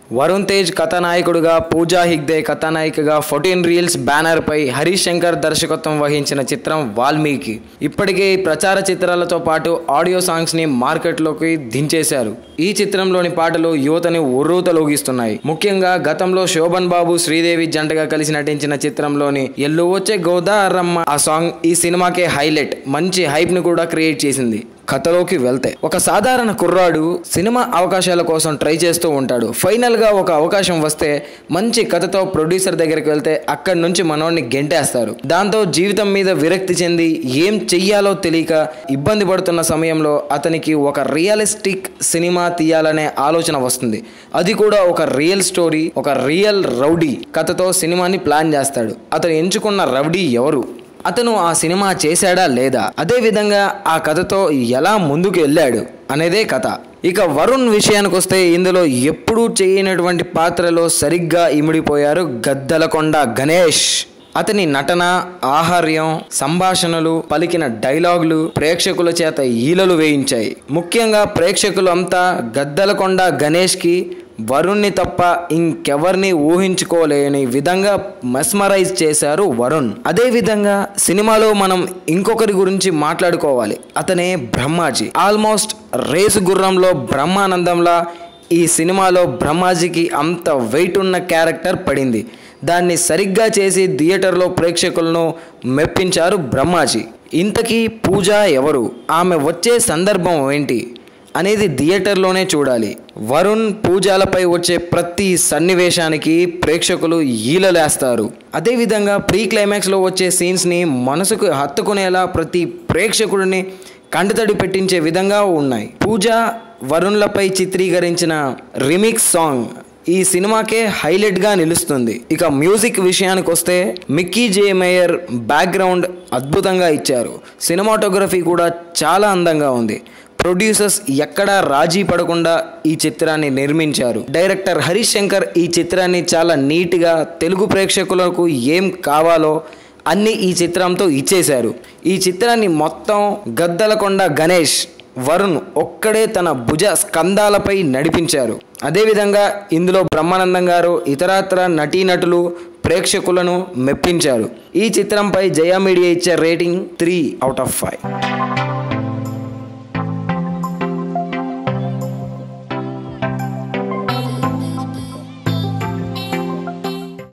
వరుణ్ తేజ్ కథానాయకుడుగా పూజా హిగ్దే కథానాయికగా fourteen reels banner పై హరీష్ శంకర్ దర్శకత్వం వహించిన చిత్రం వాల్మీకి ఇప్పటికే ఈ ప్రచార చిత్రాలతో పాటు ఆడియో సాంగ్స్ ని మార్కెట్లోకి దించేశారు ఈ చిత్రంలోని పాటలు యువతని ఉర్రూతలోగిస్తున్నాయి ముఖ్యంగా గతంలో శోభన్ బాబు శ్రీదేవి జంటగా కలిసి నటించిన చిత్రంలోని ఎల్లు వచ్చే గోదారమ్మ ఆ సాంగ్ ఈ సినిమాకే హైలైట్ మంచి హైప్ ని కూడా క్రియేట్ చేసింది కథలోకి వెళ్తే ఒక సాధారణ కుర్రాడు సినిమా అవకాశాల కోసం ట్రై చేస్తూ ఉంటాడు ఫైనల్గా ఒక అవకాశం వస్తే మంచి కథతో ప్రొడ్యూసర్ దగ్గరికి వెళ్తే అక్కడి నుంచి మనోడిని గెంటేస్తారు దాంతో జీవితం మీద విరక్తి చెంది ఏం చెయ్యాలో తెలియక ఇబ్బంది పడుతున్న సమయంలో అతనికి ఒక రియలిస్టిక్ సినిమా తీయాలనే ఆలోచన వస్తుంది అది కూడా ఒక రియల్ స్టోరీ ఒక రియల్ రౌడీ కథతో సినిమాని ప్లాన్ చేస్తాడు అతను ఎంచుకున్న రౌడీ ఎవరు అతను ఆ సినిమా చేశాడా లేదా అదే విధంగా ఆ కథతో ఎలా ముందుకు వెళ్ళాడు అనేదే కథ ఇక వరుణ్ విషయానికి వస్తే ఇందులో ఎప్పుడూ చేయనటువంటి పాత్రలో సరిగ్గా ఇమిడిపోయారు గద్దలకొండ గణేష్ అతని నటన ఆహార్యం సంభాషణలు పలికిన డైలాగులు ప్రేక్షకుల చేత ఈలలు వేయించాయి ముఖ్యంగా ప్రేక్షకులు అంతా గద్దలకొండ గణేష్కి వరుణ్ణి తప్ప ఇంకెవరిని ఊహించుకోలేని విధంగా మెస్మరైజ్ చేశారు వరుణ్ అదే విధంగా సినిమాలో మనం ఇంకొకరి గురించి మాట్లాడుకోవాలి అతనే బ్రహ్మాజీ ఆల్మోస్ట్ రేసు గుర్రంలో బ్రహ్మానందంలా ఈ సినిమాలో బ్రహ్మాజీకి అంత వెయిట్ ఉన్న క్యారెక్టర్ పడింది దాన్ని సరిగ్గా చేసి థియేటర్లో ప్రేక్షకులను మెప్పించారు బ్రహ్మాజీ ఇంతకీ పూజ ఎవరు ఆమె వచ్చే సందర్భం ఏంటి అనేది థియేటర్లోనే చూడాలి వరుణ్ పూజాలపై వచ్చే ప్రతి సన్నివేశానికి ప్రేక్షకులు ఈలలేస్తారు అదేవిధంగా ప్రీ క్లైమాక్స్లో వచ్చే సీన్స్ని మనసుకు హత్తుకునేలా ప్రతి ప్రేక్షకుడిని కంటతడి పెట్టించే విధంగా ఉన్నాయి పూజ వరుణ్లపై చిత్రీకరించిన రిమిక్స్ సాంగ్ ఈ సినిమాకే హైలైట్గా నిలుస్తుంది ఇక మ్యూజిక్ విషయానికి వస్తే మిక్కీ జే మేయర్ బ్యాక్గ్రౌండ్ అద్భుతంగా ఇచ్చారు సినిమాటోగ్రఫీ కూడా చాలా అందంగా ఉంది ప్రొడ్యూసర్స్ ఎక్కడా రాజీ పడకుండా ఈ చిత్రాన్ని నిర్మించారు డైరెక్టర్ హరీష్ శంకర్ ఈ చిత్రాన్ని చాలా నీట్గా తెలుగు ప్రేక్షకులకు ఏం కావాలో అన్ని ఈ చిత్రంతో ఇచ్చేశారు ఈ చిత్రాన్ని మొత్తం గద్దలకొండ గణేష్ వరుణ్ ఒక్కడే తన భుజ స్కందాలపై నడిపించారు అదేవిధంగా ఇందులో బ్రహ్మానందం గారు ఇతరత్ర నటీనటులు ప్రేక్షకులను మెప్పించారు ఈ చిత్రంపై జయా మీడియా ఇచ్చే rating three out of five